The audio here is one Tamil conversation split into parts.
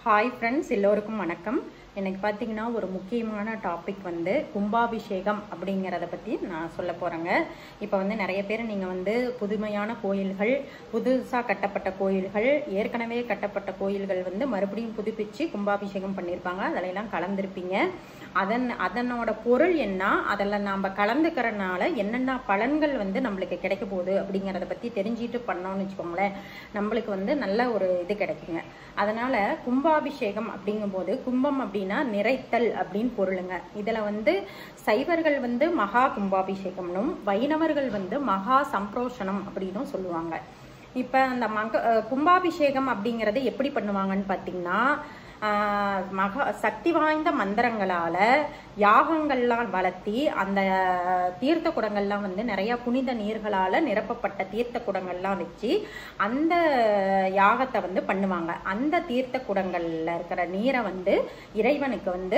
ஹாய் ஃப்ரெண்ட்ஸ் எல்லோருக்கும் வணக்கம் எனக்கு பார்த்தீங்கன்னா ஒரு முக்கியமான டாபிக் வந்து கும்பாபிஷேகம் அப்படிங்கிறத பற்றி நான் சொல்ல போகிறேங்க இப்போ வந்து நிறைய பேர் நீங்கள் வந்து புதுமையான கோயில்கள் புதுசாக கட்டப்பட்ட கோயில்கள் ஏற்கனவே கட்டப்பட்ட கோயில்கள் வந்து மறுபடியும் புதுப்பிச்சு கும்பாபிஷேகம் பண்ணியிருப்பாங்க அதிலெல்லாம் கலந்துருப்பீங்க அதன் அதனோட பொருள் என்ன அதில் நாம் கலந்துக்கிறனால என்னென்ன பலன்கள் வந்து நம்மளுக்கு கிடைக்க போகுது அப்படிங்கிறத பற்றி தெரிஞ்சுட்டு பண்ணோம்னு வச்சுக்கோங்களேன் நம்மளுக்கு வந்து நல்ல ஒரு இது கிடைக்குங்க அதனால கும்பாபிஷேகம் அப்படிங்கும்போது கும்பம் அப்படின்னா நிறைத்தல் அப்படின்னு பொருளுங்க இதில் வந்து சைவர்கள் வந்து மகா கும்பாபிஷேகம்னும் வைணவர்கள் வந்து மகா சம்ப்ரோஷனம் அப்படின்னும் சொல்லுவாங்க இப்போ அந்த மக அஹ் கும்பாபிஷேகம் அப்படிங்கிறது எப்படி பண்ணுவாங்கன்னு பார்த்தீங்கன்னா ஆஹ் மகா சக்தி வாய்ந்த மந்திரங்களால யாகங்கள்லாம் வளர்த்தி அந்த தீர்த்த குடங்கள்லாம் வந்து நிறைய புனித நீர்களால நிரப்பப்பட்ட தீர்த்த குடங்கள்லாம் வச்சு அந்த யாகத்தை வந்து பண்ணுவாங்க அந்த தீர்த்த குடங்கள்ல இருக்கிற நீரை வந்து இறைவனுக்கு வந்து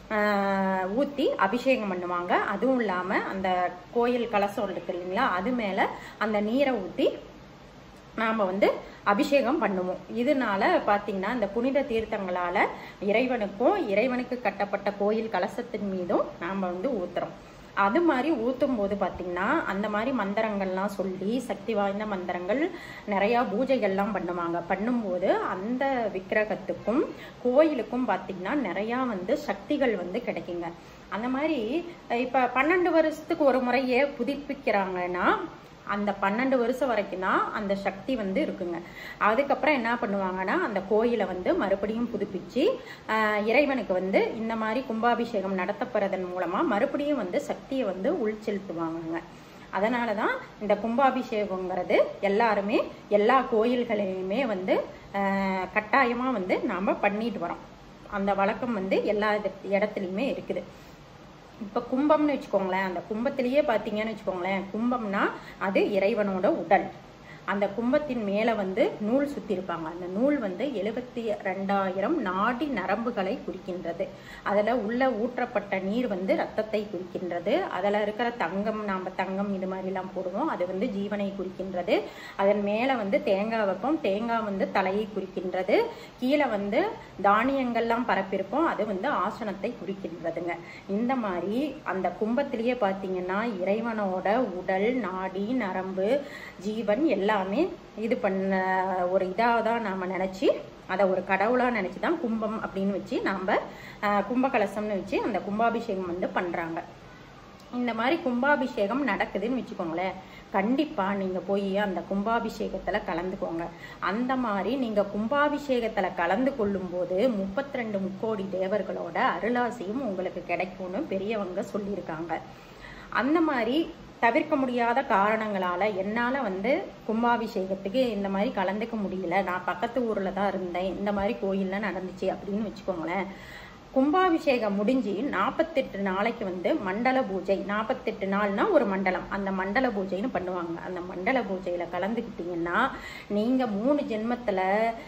ஊற்றி அபிஷேகம் பண்ணுவாங்க அதுவும் இல்லாமல் அந்த கோயில் கலசம் இருக்கு இல்லைங்களா அது மேலே அந்த நீரை ஊற்றி நாம் வந்து அபிஷேகம் பண்ணுவோம் இதனால பார்த்தீங்கன்னா இந்த புனித தீர்த்தங்களால் இறைவனுக்கும் இறைவனுக்கு கட்டப்பட்ட கோயில் கலசத்தின் மீதும் நாம் வந்து ஊத்துறோம் அது மாதிரி ஊற்றும் போது பார்த்தீங்கன்னா அந்த மாதிரி மந்திரங்கள்லாம் சொல்லி சக்தி வாய்ந்த மந்திரங்கள் நிறையா பூஜைகள்லாம் பண்ணுவாங்க பண்ணும்போது அந்த விக்கிரகத்துக்கும் கோயிலுக்கும் பார்த்தீங்கன்னா நிறையா வந்து சக்திகள் வந்து கிடைக்குங்க அந்த மாதிரி இப்போ பன்னெண்டு வருஷத்துக்கு ஒரு முறையே புதுப்பிக்கிறாங்கன்னா அந்த பன்னெண்டு வருஷம் வரைக்கும் தான் அந்த சக்தி வந்து இருக்குங்க அதுக்கப்புறம் என்ன பண்ணுவாங்கன்னா அந்த கோயிலை வந்து மறுபடியும் புதுப்பிச்சு இறைவனுக்கு வந்து இந்த மாதிரி கும்பாபிஷேகம் நடத்தப்படுறதன் மூலமாக மறுபடியும் வந்து சக்தியை வந்து உள் செலுத்துவாங்கங்க அதனால தான் இந்த கும்பாபிஷேகங்கிறது எல்லாருமே எல்லா கோயில்களையுமே வந்து கட்டாயமாக வந்து நாம் பண்ணிட்டு வரோம் அந்த வழக்கம் வந்து எல்லா இடத்துலையுமே இருக்குது இப்போ கும்பம்னு வச்சுக்கோங்களேன் அந்த கும்பத்திலேயே பார்த்தீங்கன்னு வச்சுக்கோங்களேன் கும்பம்னா அது இறைவனோட உடல் அந்த கும்பத்தின் மேலே வந்து நூல் சுற்றிருப்பாங்க அந்த நூல் வந்து எழுபத்தி ரெண்டாயிரம் நாடி நரம்புகளை குறிக்கின்றது அதில் உள்ள ஊற்றப்பட்ட நீர் வந்து ரத்தத்தை குறிக்கின்றது அதில் இருக்கிற தங்கம் நாம் தங்கம் இது மாதிரிலாம் போடுவோம் அது வந்து ஜீவனை குறிக்கின்றது அதன் மேலே வந்து தேங்காய் வைப்போம் தேங்காய் வந்து தலையை குறிக்கின்றது கீழே வந்து தானியங்கள்லாம் பரப்பியிருப்போம் அது வந்து ஆசனத்தை குறிக்கின்றதுங்க இந்த மாதிரி அந்த கும்பத்திலேயே பார்த்தீங்கன்னா இறைவனோட உடல் நாடி நரம்பு ஜீவன் எல்லாம் எல்லாமே இது பண்ண ஒரு இதாக தான் நாம் நினச்சி அதை ஒரு கடவுளாக நினச்சி தான் கும்பம் அப்படின்னு வச்சு நாம் கும்பகலசம்னு வச்சு அந்த கும்பாபிஷேகம் வந்து பண்ணுறாங்க இந்த மாதிரி கும்பாபிஷேகம் நடக்குதுன்னு வச்சுக்கோங்களேன் கண்டிப்பாக நீங்கள் போய் அந்த கும்பாபிஷேகத்தில் கலந்துக்கோங்க அந்த மாதிரி நீங்கள் கும்பாபிஷேகத்தில் கலந்து கொள்ளும்போது முப்பத்தி ரெண்டு முக்கோடி தேவர்களோட அருளாசியும் உங்களுக்கு கிடைக்கும்னு பெரியவங்க சொல்லியிருக்காங்க அந்த மாதிரி தவிர்க்க முடியாத காரணங்களால் என்னால் வந்து கும்பாபிஷேகத்துக்கு இந்த மாதிரி கலந்துக்க முடியல நான் பக்கத்து ஊரில் தான் இருந்தேன் இந்த மாதிரி கோயிலில் நடந்துச்சு அப்படின்னு வச்சுக்கோங்களேன் கும்பாபிஷேகம் முடிஞ்சு நாற்பத்தெட்டு நாளைக்கு வந்து மண்டல பூஜை நாற்பத்தெட்டு நாள்னா ஒரு மண்டலம் அந்த மண்டல பூஜைன்னு பண்ணுவாங்க அந்த மண்டல பூஜையில் கலந்துக்கிட்டிங்கன்னா நீங்கள் மூணு ஜென்மத்தில்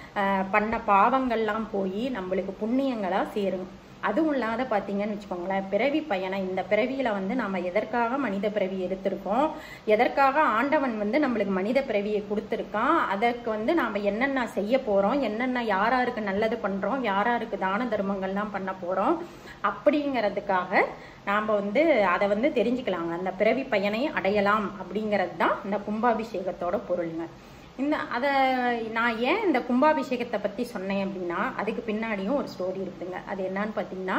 பண்ண பாவங்கள்லாம் போய் நம்மளுக்கு புண்ணியங்களாக சேரும் அதுவும் இல்லாத பார்த்தீங்கன்னு வச்சுக்கோங்களேன் பிறவி பயணம் இந்த பிறவியில் வந்து நம்ம எதற்காக மனித பிறவி எடுத்திருக்கோம் எதற்காக ஆண்டவன் வந்து நம்மளுக்கு மனித பிறவியை கொடுத்துருக்கான் அதற்கு வந்து நாம் என்னென்ன செய்ய போகிறோம் என்னென்ன யாராருக்கு நல்லது பண்ணுறோம் யாராருக்கு தான தர்மங்கள்லாம் பண்ண போகிறோம் அப்படிங்கிறதுக்காக நாம் வந்து அதை வந்து தெரிஞ்சுக்கலாங்க அந்த பிறவி பயனை அடையலாம் அப்படிங்கிறது தான் இந்த கும்பாபிஷேகத்தோட பொருளுங்க இந்த அதை நான் ஏன் இந்த கும்பாபிஷேகத்தை பற்றி சொன்னேன் அப்படின்னா அதுக்கு பின்னாடியும் ஒரு ஸ்டோரி இருக்குதுங்க அது என்னன்னு பார்த்தீங்கன்னா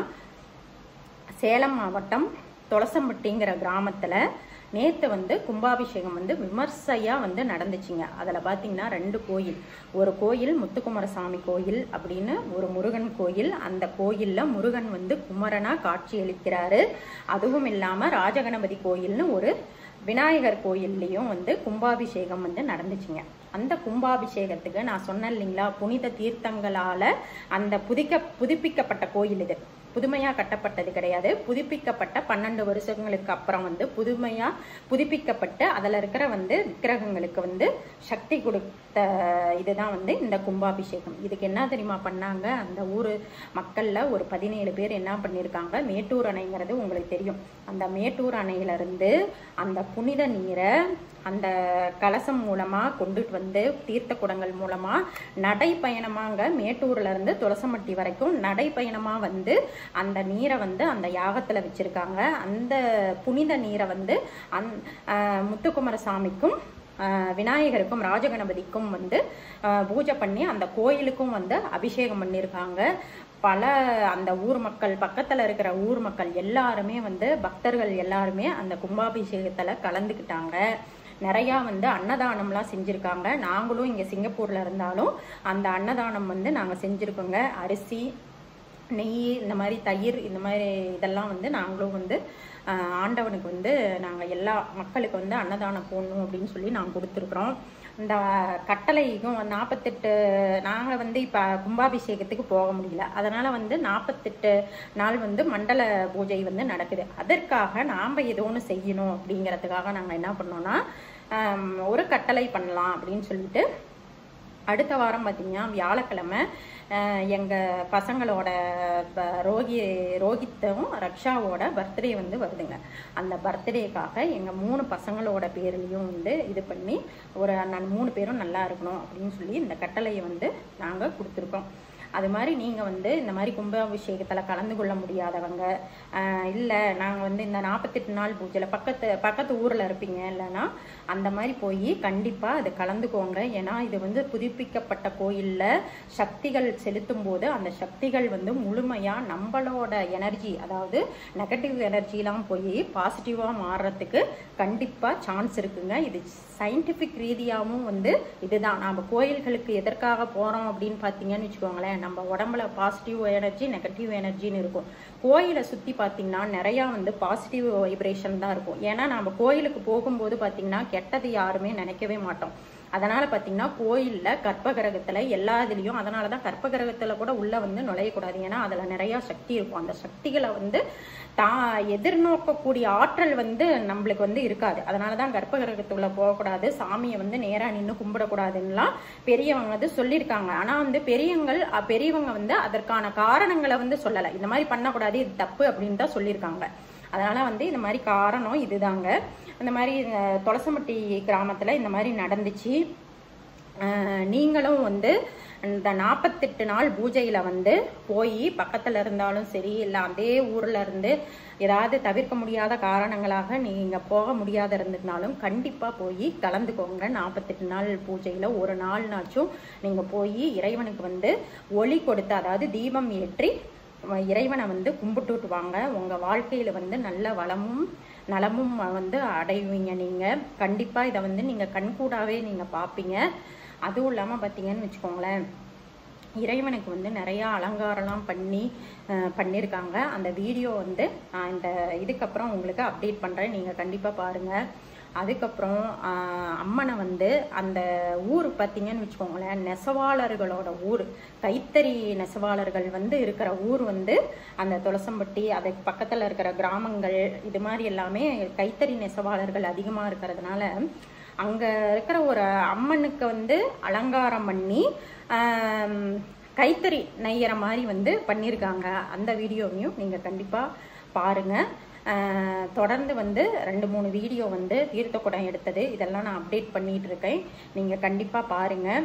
சேலம் மாவட்டம் தொலசம்பட்டிங்கிற கிராமத்தில் நேற்று வந்து கும்பாபிஷேகம் வந்து விமர்சையாக வந்து நடந்துச்சுங்க அதில் பார்த்தீங்கன்னா ரெண்டு கோயில் ஒரு கோயில் முத்துக்குமாரசாமி கோயில் அப்படின்னு ஒரு முருகன் கோயில் அந்த கோயிலில் முருகன் வந்து குமரனாக காட்சி அளிக்கிறாரு அதுவும் இல்லாமல் ராஜகணபதி கோயில்னு ஒரு விநாயகர் கோயில்லையும் வந்து கும்பாபிஷேகம் வந்து நடந்துச்சுங்க அந்த கும்பாபிஷேகத்துக்கு நான் சொன்னேன் இல்லைங்களா புனித தீர்த்தங்களால் அந்த புதிக்க புதுப்பிக்கப்பட்ட கோயில் இது புதுமையாக கட்டப்பட்டது கிடையாது புதுப்பிக்கப்பட்ட பன்னெண்டு வருஷங்களுக்கு அப்புறம் வந்து புதுமையாக புதுப்பிக்கப்பட்டு அதில் இருக்கிற வந்து விக்கிரகங்களுக்கு வந்து சக்தி கொடுத்த இதுதான் வந்து இந்த கும்பாபிஷேகம் இதுக்கு என்ன தெரியுமா பண்ணாங்க அந்த ஊர் மக்களில் ஒரு பதினேழு பேர் என்ன பண்ணியிருக்காங்க மேட்டூர் அணைங்கிறது உங்களுக்கு தெரியும் அந்த மேட்டூர் அணையிலிருந்து அந்த புனித நீரை அந்த கலசம் மூலமாக கொண்டுட்டு வந்து தீர்த்த குடங்கள் மூலமாக நடைப்பயணமாங்க மேட்டூர்ல இருந்து துளசமட்டி வரைக்கும் நடைப்பயணமாக வந்து அந்த நீரை வந்து அந்த யாகத்தில் வச்சுருக்காங்க அந்த புனித நீரை வந்து அந் ஆஹ் முத்துக்குமாரசாமிக்கும் ஆஹ் விநாயகருக்கும் ராஜகணபதிக்கும் வந்து ஆஹ் பூஜை பண்ணி அந்த கோயிலுக்கும் வந்து அபிஷேகம் பண்ணியிருக்காங்க பல அந்த ஊர் மக்கள் பக்கத்தில் இருக்கிற ஊர் மக்கள் எல்லாருமே வந்து பக்தர்கள் எல்லாருமே அந்த கும்பாபிஷேகத்தில் கலந்துக்கிட்டாங்க நிறையா வந்து அன்னதானம்லாம் செஞ்சுருக்காங்க நாங்களும் இங்கே சிங்கப்பூரில் இருந்தாலும் அந்த அன்னதானம் வந்து நாங்கள் செஞ்சுருக்கோங்க அரிசி நெய் இந்த மாதிரி தயிர் இந்த மாதிரி இதெல்லாம் வந்து நாங்களும் வந்து ஆஹ், ஆண்டவனுக்கு வந்து நாங்கள் எல்லா மக்களுக்கு வந்து அன்னதானம் போடணும் அப்படின்னு சொல்லி நாங்கள் கொடுத்துருக்குறோம் இந்த கட்டளைக்கும் நாற்பத்தெட்டு நாங்கள் வந்து இப்போ கும்பாபிஷேகத்துக்கு போக முடியல அதனால் வந்து நாற்பத்தெட்டு நாள் வந்து மண்டல பூஜை வந்து நடக்குது அதற்காக நாம் ஏதோ ஒன்று செய்யணும் அப்படிங்கிறதுக்காக நாங்கள் என்ன பண்ணோம்னா ஆம், ஒரு கட்டளை பண்ணலாம் அப்படின்னு சொல்லிட்டு அடுத்த வாரம் பார்த்தீங்கன்னா வியாழக்கிழமை எங்கள் பசங்களோட ப- ரோகி ரோஹித்தும் ரக்ஷாவோட பர்த்டே வந்து வருதுங்க அந்த பர்த்டேக்காக எங்கள் மூணு பசங்களோட பேர்லேயும் வந்து இது பண்ணி ஒரு நான் மூணு பேரும் நல்லா இருக்கணும் அப்படின்னு சொல்லி இந்த கட்டளையை வந்து நாங்கள் கொடுத்துருக்கோம் அது மாதிரி நீங்கள் வந்து இந்த மாதிரி கும்பாபிஷேகத்தில் கலந்து கொள்ள முடியாதவங்க இல்லை நாங்கள் வந்து இந்த நாற்பத்தெட்டு நாள் பூஜையில் பக்கத்து பக்கத்து ஊரில் இருப்பீங்க இல்லைன்னா அந்த மாதிரி போய் கண்டிப்பாக அது கலந்துக்கோங்க ஏன்னா இது வந்து புதுப்பிக்கப்பட்ட கோயிலில் சக்திகள் செலுத்தும் போது அந்த சக்திகள் வந்து முழுமையாக நம்மளோட எனர்ஜி அதாவது நெகட்டிவ் எனர்ஜிலாம் போய் பாசிட்டிவாக மாறுறதுக்கு கண்டிப்பாக சான்ஸ் இருக்குங்க இது சயின்டிஃபிக் ரீதியாகவும் வந்து இதுதான் நம்ம கோயில்களுக்கு எதற்காக போகிறோம் அப்படின்னு பார்த்தீங்கன்னு வச்சுக்கோங்களேன் நம்ம உடம்புல பாசிட்டிவ் எனர்ஜி நெகட்டிவ் எனர்ஜின்னு இருக்கும் கோயிலை சுற்றி பார்த்தீங்கன்னா நிறையா வந்து பாசிட்டிவ் வைப்ரேஷன் தான் இருக்கும் ஏன்னா நம்ம கோயிலுக்கு போகும்போது பார்த்தீங்கன்னா கெட்டது யாருமே நினைக்கவே மாட்டோம் அதனால பார்த்தீங்கன்னா கோயிலில் கற்பகிரகத்தில் எல்லா இதுலேயும் அதனால தான் கற்பகிரகத்தில் கூட உள்ளே வந்து நுழையக்கூடாது ஏன்னா அதில் நிறையா சக்தி இருக்கும் அந்த சக்திகளை வந்து தா எதிர்நோக்கக்கூடிய ஆற்றல் வந்து நம்மளுக்கு வந்து இருக்காது அதனால தான் கர்ப்பகிரகத்துக்குள்ள போகக்கூடாது சாமியை வந்து நேராக நின்று கும்பிடக்கூடாதுன்னெலாம் பெரியவங்க வந்து சொல்லியிருக்காங்க ஆனால் வந்து பெரியவங்கள் அ, பெரியவங்க வந்து அதற்கான காரணங்களை வந்து சொல்லலை இந்த மாதிரி பண்ணக்கூடாது இது தப்பு அப்படின்னு தான் சொல்லியிருக்காங்க அதனால வந்து இந்த மாதிரி காரணம் இதுதாங்க இந்த மாதிரி அஹ், தொலசம்பட்டி கிராமத்தில் இந்த மாதிரி நடந்துச்சு அஹ், நீங்களும் வந்து இந்த நாற்பத்தெட்டு நாள் பூஜையில் வந்து போய் பக்கத்தில் இருந்தாலும் சரி இல்லை அதே ஊரில் இருந்து ஏதாவது தவிர்க்க முடியாத காரணங்களாக நீங்கள் போக முடியாத இருந்ததுனாலும் கண்டிப்பாக போய் கலந்துக்கோங்க நாற்பத்தெட்டு நாள் பூஜையில் ஒரு நாள்னாச்சும் நீங்கள் போய் இறைவனுக்கு வந்து ஒளி கொடுத்து அதாவது தீபம் ஏற்றி இறைவனை வந்து கும்பிட்டுட்டு வாங்க உங்கள் வாழ்க்கையில் வந்து நல்ல வளமும் நலமும் வந்து அடைவீங்க நீங்கள் கண்டிப்பாக இதை வந்து நீங்கள் கண்கூடாவே நீங்கள் பார்ப்பீங்க அதுவும் இல்லாமல் பார்த்தீங்கன்னு வச்சுக்கோங்களேன் இறைவனுக்கு வந்து நிறையா அலங்காரம்லாம் பண்ணி அஹ், பண்ணியிருக்காங்க அந்த வீடியோ வந்து நான் இந்த இதுக்கப்புறம் உங்களுக்கு அப்டேட் பண்ணுறேன் நீங்கள் கண்டிப்பாக பாருங்கள் அதுக்கப்புறம் ஆஹ், அம்மனை வந்து அந்த ஊர் பார்த்தீங்கன்னு வச்சுக்கோங்களேன் நெசவாளர்களோட ஊர் கைத்தறி நெசவாளர்கள் வந்து இருக்கிற ஊர் வந்து அந்த துளசம்பட்டி அதுக்கு பக்கத்தில் இருக்கிற கிராமங்கள் இது மாதிரி எல்லாமே கைத்தறி நெசவாளர்கள் அதிகமாக இருக்கிறதுனால அங்கே இருக்கிற ஒரு அம்மனுக்கு வந்து அலங்காரம் பண்ணி ஆம், கைத்தறி நெய்யற மாதிரி வந்து பண்ணியிருக்காங்க அந்த வீடியோவையும் நீங்கள் கண்டிப்பாக பாருங்கள் ஆஹ், தொடர்ந்து வந்து ரெண்டு மூணு வீடியோ வந்து தீர்த்த குடம் எடுத்தது இதெல்லாம் நான் அப்டேட் பண்ணிட்டு இருக்கேன் நீங்கள் கண்டிப்பாக பாருங்கள்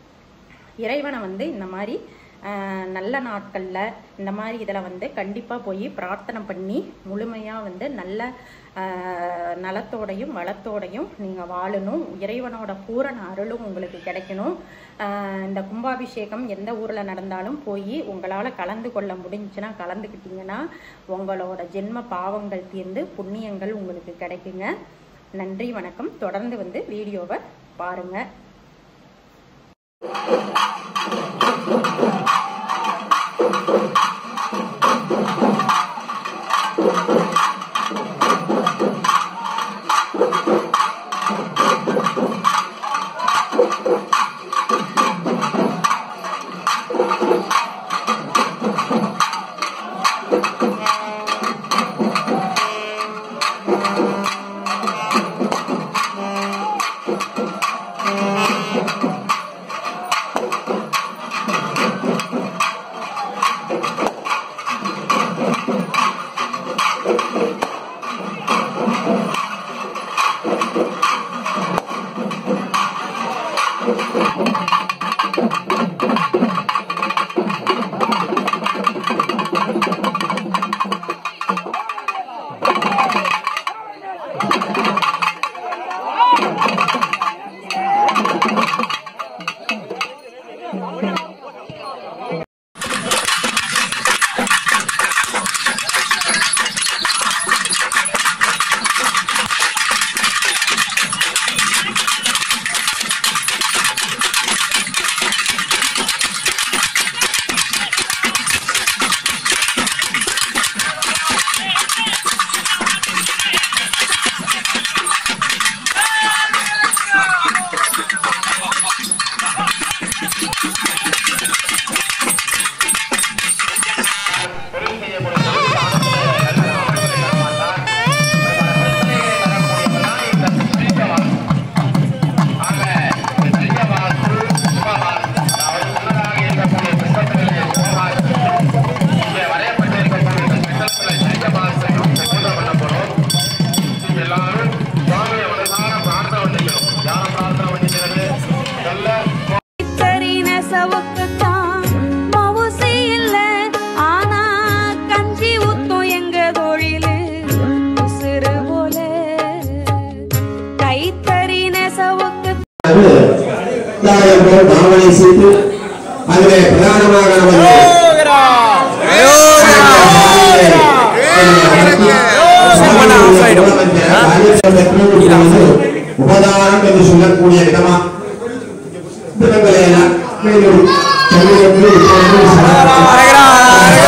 இறைவனை வந்து இந்த மாதிரி ஆஹ், நல்ல நாட்களில் இந்த மாதிரி இதில் வந்து கண்டிப்பாக போய் பிரார்த்தனை பண்ணி முழுமையாக வந்து நல்ல ஆஹ், நலத்தோடையும் வளத்தோடையும் நீங்கள் வாழணும் இறைவனோட பூரண அருளும் உங்களுக்கு கிடைக்கணும் ஆஹ், இந்த கும்பாபிஷேகம் எந்த ஊரில் நடந்தாலும் போய் உங்களால் கலந்து கொள்ள முடிஞ்சுன்னா கலந்துக்கிட்டீங்கன்னா உங்களோட ஜென்ம பாவங்கள் தீர்ந்து புண்ணியங்கள் உங்களுக்கு கிடைக்குங்க நன்றி வணக்கம் தொடர்ந்து வந்து வீடியோவை பாருங்கள் இத்தரி நெசவுக்குத்தான் மவுசு இல்ல ஆனா கஞ்சி ஊத்தும் எங்க தொழிலு உசுறு போல கைத்தறி நெசவுக்கு தாயங்கள் மாமலை சீட்டு அதிலே பிரதானமாக நமது உபதாரம் என்று சொல்லக்கூடிய விதமா தினங்களை எல்லாம் மேலும் சமூகத்தில் இப்பொழுது சிறப்பு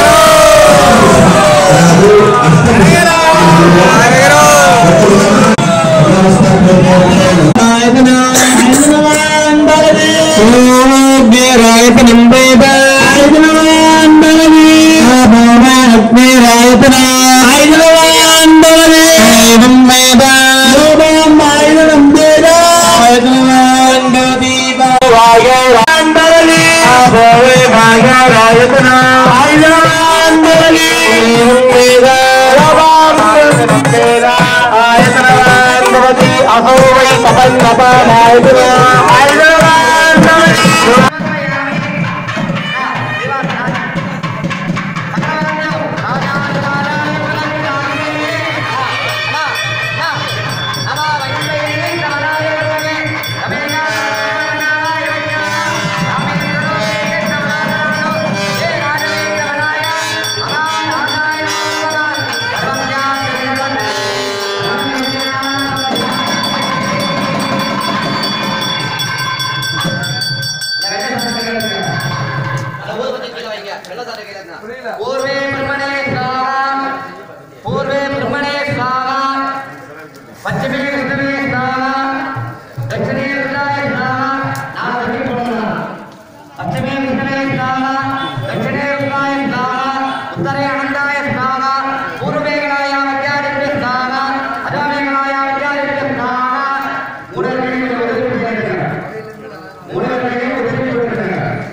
பூர்வே பிரம்மணே ஸ்வாஹா பூர்வே பிரம்மணே ஸ்வாஹா பச்சமே விஷ்ணுவே ஸ்வாஹா தட்சிணே ருத்ராய ஸ்வாஹா நான் சொல்லி போடலாம் பச்சமே விஷ்ணுவே ஸ்வாஹா தட்சிணே ருத்ராய ஸ்வாஹா உத்தரே அனந்தாய ஸ்வாஹா பூர்வே கணாய வித்யாதித்ய ஸ்வாஹா அஜாமே கணாய வித்யாதித்ய ஸ்வாஹா மூடர்களே உதவி செய்யுங்க மூடர்களே உதவி செய்யுங்க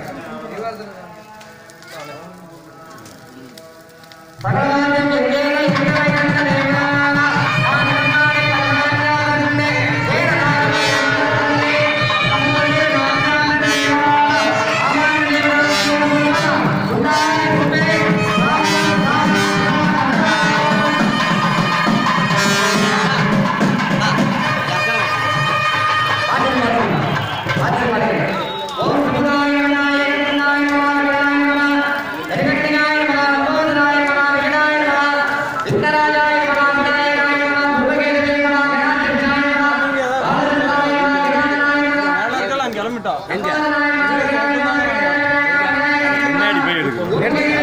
சகலாஜம் எங்கேன இந்திரயந்தனேனா ஆனந்தானே பரமாத்மானே வேதநாதமே அம்மனே நாமனே அமனே ரசூலுனா உன்னாய் குபே ஓம் சுமதாய விநாயக விநாய நம ஜெகத்தினாய நம கோதனாய நம விநாய நம விக்னராஜாய நம விநாயகாய நம துர்கேதே நம கணாதித்யாய நம பாலனாய நம விநாயகாய நம கிளம்பிட்டோம் பாலனாய நம விநாயகாய நம பின்னாடி போய் எடுக்கும்